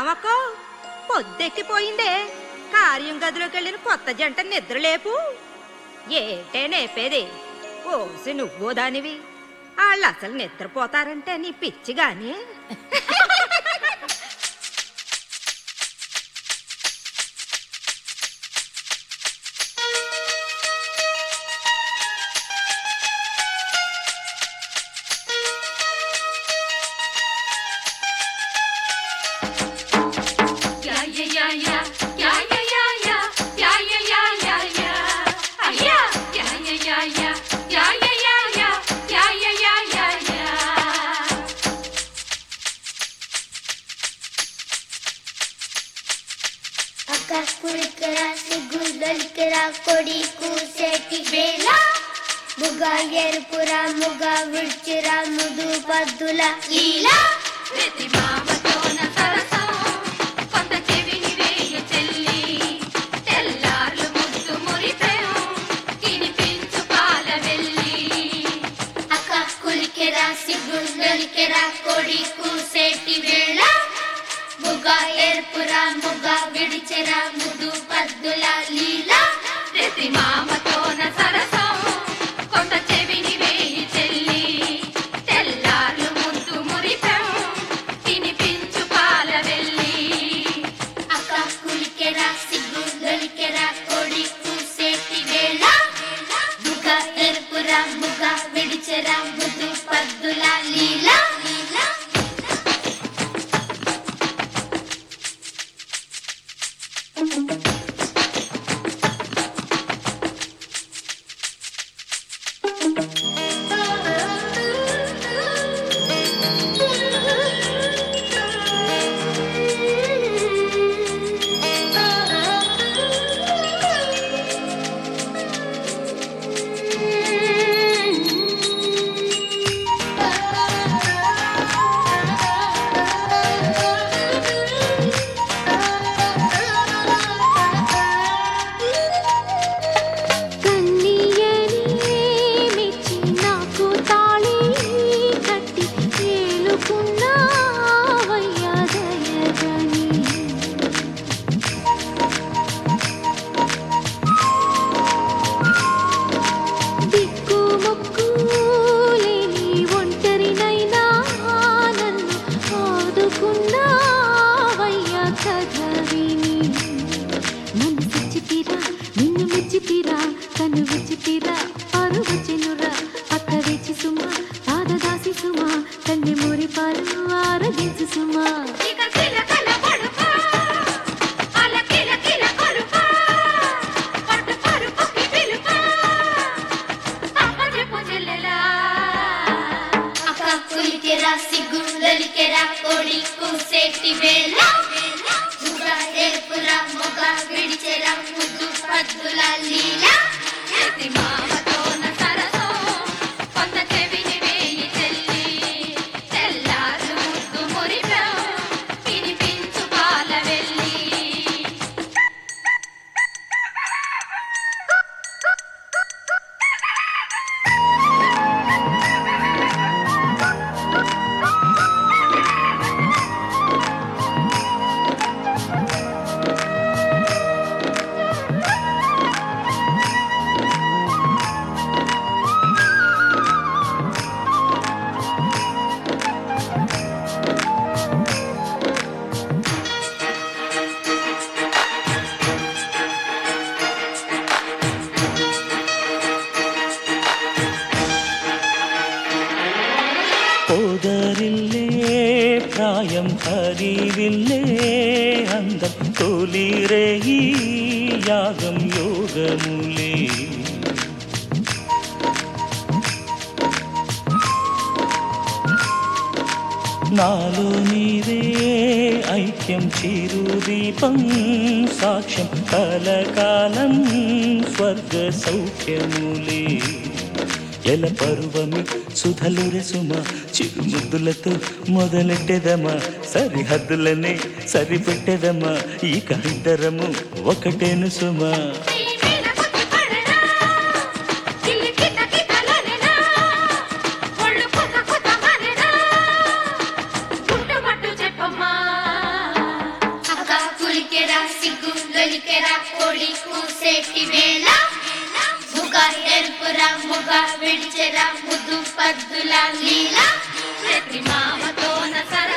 రామక్కో పొద్దెక్కిపోయిందే కార్యం గదిలోకి వెళ్ళిన కొత్త జంట నిద్రలేపు ఏటే నేపేది ఓసి నువ్వు దానివి వాళ్ళు అసలు నిద్రపోతారంటే నీ పిచ్చి గాని Yeah, yeah, yeah, yeah. Yeah, yeah, yeah, yeah. Yeah, yeah, yeah, yeah, yeah. Ah, yeah. Yeah, yeah, yeah, yeah. Yeah, yeah, yeah, yeah. Yeah, yeah, yeah, yeah, yeah. అక్క కులికరా సిగ్గుదలికరా కొడి కూసేటి వేళ బుగ ఎరుపురా ముగ విడ్చిరా ముదు పద్దుల లీలా ప్రతి మామతోన సరసం కొంత చెవిని వేయ చెల్లి తెల్లార్లు ముద్దు మురిపెం తినిపించు పాల వెళ్ళి అక్క కులికెరా సిగ్గుదలికెరా కొడి కూసేటి వేళ బుగ ఎరుపురా ముగ విడిచెరా ముదు పద్దుల లీలా ప్రతి మామతోన సరసం కొంత చెవిని వేయి చెల్లి తెల్లార్లు ముద్దు మురిపెం తినిపించు పాల వెళ్ళి అక్క కులికెరా సిగ్గుదలికెరా కొడి కూసేటి వేళ బుగ ఎరుపురా బుగ విడిచెరా ముదు పద్దుల లీలా లీలా కన్నీయని మెచ్చి నాకు తాళి కట్టి ఏలుకున్నావయ్యా దయగని దిక్కు మొక్కు లేని ఒంటరినైనా నన్ను ఆదుకున్నావయ్యా కథ విని నన్ను సిచ్చితిరా నిన్ను మెచ్చితిరా కన్ను విచ్చితిరా పరువు చెనురా అక్క వేచి సుమా పాదదాసి సుమా కన్నె మురి పాలు ఆరగించు సుమా ఇక చిలకల పడుకో అల కిల కిల కొరుకో పట్టు పరుపుకి పిలుకో అప్పచెప్పు చెల్లెలా అక్క కులికెరా సిగ్గుదలికెరా కొడి కూసేటి వేళ బుగ ఎరుపురా మొగ విడిచెరా ముద్దు పద్దుల లీలా ప్రతి మామతోన సరసం కొంత చెవిని వేయి చెల్లి తెల్లార్లు ముద్దు మురిపెం తినిపించు పాల వెళ్ళి పోదరిల్లే ప్రాయం హరివిల్లే అందం తొలిరే ఈ యాగం యోగములే నాలో నీవే ఐక్యం చిరుదీపం సాక్ష్యం కలకాలం స్వర్గ సౌఖ్యములే ఎల పరువమి సుధలుర సుమ చిరుముద్దులతో మొదలెట్టెదమా సరిహద్దులనే సరిపెట్టెదమా ఇక ఇద్దరము ఒకటేను సుమా నీ మీద కొద్ది పడనా కిల్లి కిట కిటలనెనా ఒళ్ళు కొత్త కొత్త మనెనా గుట్టుమట్టు చెప్పమ్మా సిగ్గులొలికెరా కోడి కూసేటి వేళ ముగ ఎరుపురా ముగ విడిచెరా ముద్దు పద్దుల లీల ప్రతి మామతోన సర